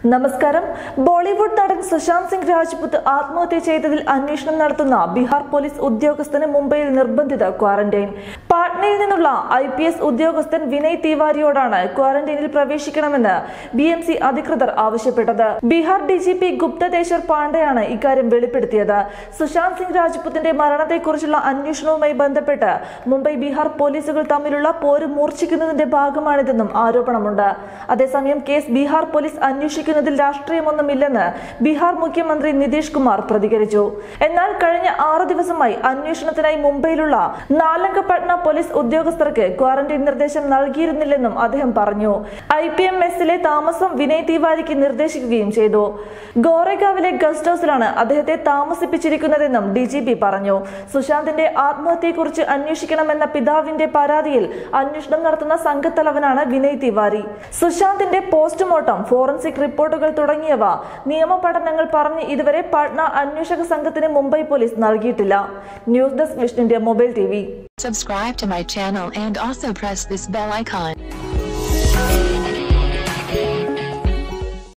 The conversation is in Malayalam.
നമസ്കാരം ബോളിവുഡ് നടൻ സുശാന്ത് സിംഗ് രാജ്പുത്ത് ആത്മഹത്യ ചെയ്തതിൽ അന്വേഷണം നടത്തുന്ന ബീഹാർ പോലീസ് ഉദ്യോഗസ്ഥന് മുംബൈയിൽ നിർബന്ധിത ക്വാറന്റൈൻ പാട്നയിൽ നിന്നുള്ള ഐ പി എസ് ഉദ്യോഗസ്ഥൻ വിനയ് തിവാരിയോടാണ് ക്വാറന്റൈനിൽ പ്രവേശിക്കണമെന്ന് ബി എം സി അധികൃതർ ആവശ്യപ്പെട്ടത് Bihar D G P Gupteshwar പാണ്ഡെയാണ് ഇക്കാര്യം വെളിപ്പെടുത്തിയത് സുശാന്ത് സിംഗ് രാജ്പുത്തിന്റെ മരണത്തെക്കുറിച്ചുള്ള അന്വേഷണവുമായി ബന്ധപ്പെട്ട് മുംബൈ ബീഹാർ പോലീസുകൾ തമ്മിലുള്ള പോര് മൂർച്ഛിക്കുന്നതിന്റെ ഭാഗമാണിതെന്നും ആരോപണമുണ്ട് അതേസമയം കേസ് ബീഹാർ പോലീസ് അന്വേഷിക്കുന്നതിൽ രാഷ്ട്രീയമൊന്നുമില്ലെന്ന് ബീഹാർ മുഖ്യമന്ത്രി നിതീഷ് കുമാർ പ്രതികരിച്ചു എന്നാൽ കഴിഞ്ഞ ആറ് ദിവസമായി അന്വേഷണത്തിനായി മുംബൈയിലുള്ള നാലംഗ പട്ന പോലീസ് ഉദ്യോഗസ്ഥർക്ക് ക്വാറന്റൈൻ നിർദ്ദേശം നൽകിയിരുന്നില്ലെന്നും അദ്ദേഹം പറഞ്ഞു ഐ പി എം എസിലെ താമസം വിനയ് തിവാരിക്ക് നിർദ്ദേശിക്കുകയും ചെയ്തു ഗോറെഗാവിലെ ഗസ്റ്റ് ഹൌസിലാണ് അദ്ദേഹത്തെ താമസിപ്പിച്ചിരിക്കുന്നതെന്നും ഡി ജി പി പറഞ്ഞു സുശാന്തിന്റെ ആത്മഹത്യയെക്കുറിച്ച് അന്വേഷിക്കണമെന്ന പിതാവിന്റെ പരാതിയിൽ അന്വേഷണം നടത്തുന്ന സംഘത്തലവനാണ് വിനയ് തിവാരി സുശാന്തിന്റെ പോസ്റ്റ്മോർട്ടം ഫോറൻസിക് റിപ്പോർട്ടുകൾ തുടങ്ങിയവ നിയമ പഠനങ്ങൾ പറഞ്ഞ് ഇതുവരെ പാട്ന അന്വേഷക സംഘത്തിന് മുംബൈ പോലീസ് നൽകിയിട്ടില്ല news desk Vishnu India mobile T Subscribe to my channel and also press this bell icon.